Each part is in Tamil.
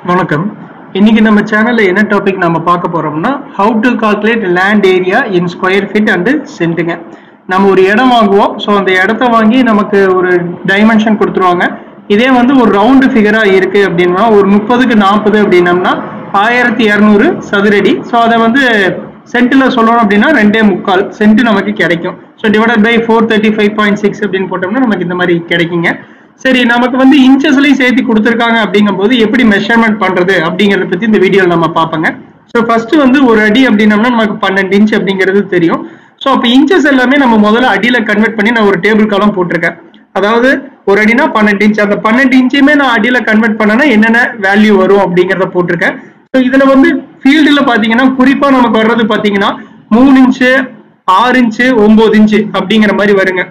வணக்கம் இன்னைக்கு நம்ம சேனல்ல என்ன டாபிக் நம்ம பார்க்க போறோம்னா how to calculate land area in square feet and சென்ட்டுங்க நம்ம ஒரு இடம் வாங்குவோம் ஸோ அந்த இடத்த வாங்கி நமக்கு ஒரு டைமென்ஷன் கொடுத்துருவாங்க இதே வந்து ஒரு ரவுண்டு ஃபிகரா இருக்கு அப்படின்னா ஒரு முப்பதுக்கு நாற்பது அப்படின்னம்னா ஆயிரத்தி இரநூறு சதுரடி ஸோ அதை வந்து சென்ட்டில் சொல்லணும் அப்படின்னா ரெண்டே முக்கால் சென்ட் நமக்கு கிடைக்கும் so divided by four thirty five point six அப்படின்னு போட்டோம்னா நமக்கு இந்த மாதிரி கிடைக்குங்க சரி நமக்கு வந்து இன்ச்சஸ்லையும் சேர்த்து கொடுத்துருக்காங்க அப்படிங்கும்போது எப்படி மெஷர்மெண்ட் பண்றது அப்படிங்கறத பத்தி இந்த வீடியோல நம்ம பார்ப்போங்க ஸோ ஃபர்ஸ்ட் வந்து ஒரு அடி அப்படின்னம்னா நமக்கு பன்னெண்டு இன்ச் அப்படிங்கிறது தெரியும் ஸோ அப்போ இன்ச்சஸ் எல்லாமே நம்ம முதல்ல அடியில கன்வெர்ட் பண்ணி நான் ஒரு டேபிள் காலம் போட்டிருக்கேன் அதாவது ஒரு அடினா பன்னெண்டு இன்ச் அந்த பன்னெண்டு இன்ச்சையுமே நான் அடியில கன்வெர்ட் பண்ணனா என்னென்ன வேல்யூ வரும் அப்படிங்கிறத போட்டிருக்கேன் ஸோ இதுல வந்து ஃபீல்டுல பாத்தீங்கன்னா குறிப்பா நமக்கு வர்றது பாத்தீங்கன்னா மூணு இன்ச்சு ஆறு இன்ச்சு ஒன்பது இன்ச்சு அப்படிங்கிற மாதிரி வருங்க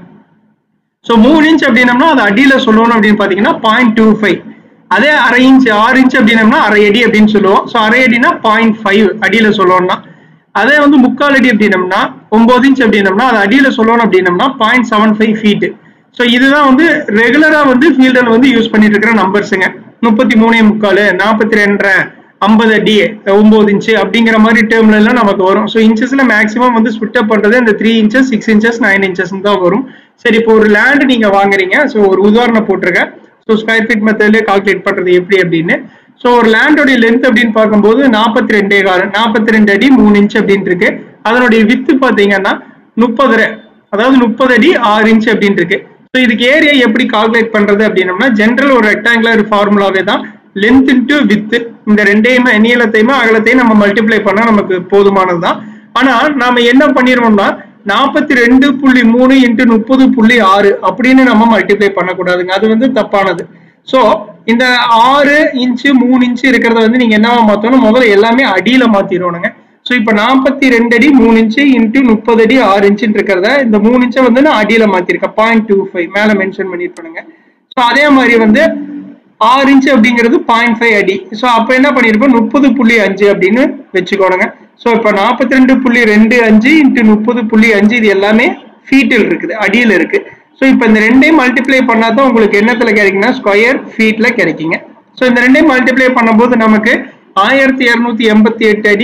ஸோ மூணு இன்ச் அப்படின்னம்னா அது அடியில சொல்லணும் அப்படின்னு பாத்தீங்கன்னா பாயிண்ட் டூ ஃபைவ் அதே அரை இன்ச் ஆறு இன்ச் அப்படின்னம்னா அரை அடி அப்படின்னு சொல்லுவோம் ஸோ அரை அடினா பாயிண்ட் ஃபைவ் அடியில சொல்லணும்னா அதே வந்து முக்கால் அடி அப்படின்னம்னா ஒன்பது இன்ச் அப்படின்னம்னா அது அடியில சொல்லணும் அப்படின்னம்னா point seven five feet so இதுதான் வந்து ரெகுலரா வந்து ஃபீல்டில் வந்து யூஸ் பண்ணிட்டு இருக்கிற நம்பர்ஸுங்க முப்பத்தி மூணே முக்கால் நாற்பத்தி ரெண்டரை ஐம்பது அடி ஒன்பது இன்ச்சு அப்படிங்கிற மாதிரி டேர்ம்ல எல்லாம் நமக்கு வரும் ஸோ இன்ச்சஸ்ல மேக்ஸிமம் வந்து ஸ்பிட் அப் பண்றது இந்த three inches six inches nine inches தான் வரும் சரி இப்போ ஒரு லேண்ட் நீங்க வாங்குறீங்க ஸோ ஒரு உதாரணம் போட்டிருக்கேன் ஸோ ஸ்கொயர் ஃபீட் மெத்தட்ல கால்குலேட் பண்றது எப்படி அப்படின்னு ஸோ ஒரு லேண்டோடைய லென்த் அப்படின்னு பார்க்கும்போது நாற்பத்தி ரெண்டே கால் நாற்பத்தி ரெண்டு அடி மூணு இன்ச் அப்படின்னு இருக்கு அதனுடைய வித்து பாத்தீங்கன்னா முப்பது அதாவது முப்பது அடி ஆறு இன்ச் அப்படின்னு இருக்கு ஸோ இதுக்கு ஏரியா எப்படி கால்குலேட் பண்றது அப்படின்னம்னா ஜென்ரல் ஒரு ரெக்டாங்குலர் ஃபார்முலாவே தான் லென்த் இன்ட்டு வித்து இந்த ரெண்டையுமே நீளத்தையுமே அகலத்தையும் நம்ம மல்டிப்ளை பண்ணா நமக்கு போதுமானது தான் ஆனா நாம என்ன பண்ணிடுவோம்னா நாற்பத்தி ரெண்டு புள்ளி மூணு இன்ட்டு முப்பது புள்ளி ஆறு அப்படின்னு நம்ம மல்டிப்ளை பண்ணக்கூடாதுங்க அது வந்து தப்பானது ஸோ இந்த ஆறு இன்ச்சு மூணு இன்ச்சு இருக்கிறத வந்து நீங்க என்னவா மாத்தணும் முதல்ல எல்லாமே அடியில மாத்திடணுங்க ஸோ இப்போ நாற்பத்தி ரெண்டு அடி மூணு இன்ச்சு இன்ட்டு முப்பது அடி ஆறு இன்ச்சுன்னு இருக்கிறத இந்த மூணு இன்ச்சை வந்து நான் அடியில மாத்திருக்கேன் பாயிண்ட் டூ ஃபைவ் மேல மென்ஷன் பண்ணிருப்பானுங்க ஸோ அதே மாதிரி வந்து ஆறு இன்ச் அப்படிங்கிறது பாயிண்ட் ஃபைவ் அடி ஸோ அப்போ என்ன பண்ணியிருப்போம் முப்பது புள்ளி அஞ்சு அப்படின்னு வச்சுக்கோணுங்க ஸோ இப்போ நாற்பத்தி ரெண்டு புள்ளி ரெண்டு அஞ்சு இன்ட்டு முப்பது புள்ளி அஞ்சு இது எல்லாமே ஃபீட்டில் இருக்குது அடியில் இருக்கு ஸோ இப்போ இந்த ரெண்டையும் மல்டிப்ளை பண்ணா தான் உங்களுக்கு என்னத்துல கிடைக்குன்னா ஸ்கொயர் ஃபீட்ல கிடைக்குங்க ஸோ இந்த ரெண்டையும் மல்டிப்ளை பண்ணும்போது நமக்கு ஆயிரத்தி இரநூத்தி எண்பத்தி எட்டு அடி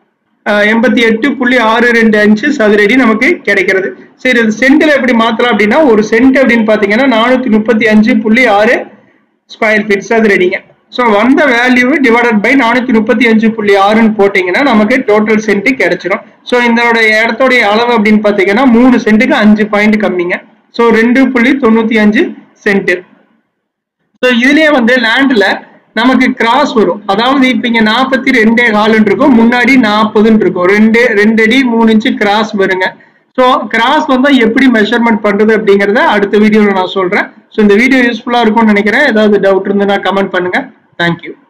எண்பத்தி எட்டு புள்ளி ஆறு ரெண்டு அஞ்சு சதுரடி நமக்கு கிடைக்கிறது சரி இது சென்டில் எப்படி மாத்தலாம் அப்படின்னா ஒரு சென்ட் அப்படின்னு பாத்தீங்கன்னா நானூத்தி முப்பத்தி அஞ்சு புள்ளி ஆறு ஸ்கொயர் ஃபீட் சதுரடிங்க ஸோ வந்த வேல்யூ டிவைடட் பை நானூத்தி முப்பத்தி அஞ்சு புள்ளி ஆறுன்னு போட்டீங்கன்னா நமக்கு டோட்டல் சென்ட் கிடைச்சிரும் ஸோ இதோட இடத்தோடைய அளவு அப்படின்னு பாத்தீங்கன்னா மூணு சென்ட்டுக்கு அஞ்சு பாயிண்ட் கம்மிங்க ஸோ ரெண்டு புள்ளி தொண்ணூத்தி அஞ்சு சென்ட் ஸோ இதுலயே வந்து லேண்ட்ல நமக்கு கிராஸ் வரும் அதாவது இப்ப இங்க நாற்பத்தி ரெண்டே காலுன்னு இருக்கும் முன்னாடி நாற்பதுன்னு இருக்கும் ரெண்டு ரெண்டு அடி மூணு இன்ச்சு கிராஸ் வருங்க ஸோ கிராஸ் வந்தா எப்படி மெஷர்மெண்ட் பண்றது அப்படிங்கறத அடுத்த வீடியோல நான் சொல்றேன் ஸோ இந்த வீடியோ யூஸ்ஃபுல்லா இருக்கும்னு நினைக்கிறேன் ஏதாவது டவுட் இருந்ததுன்னா கமெண்ட் பண்ணுங்க தேங்க்யூ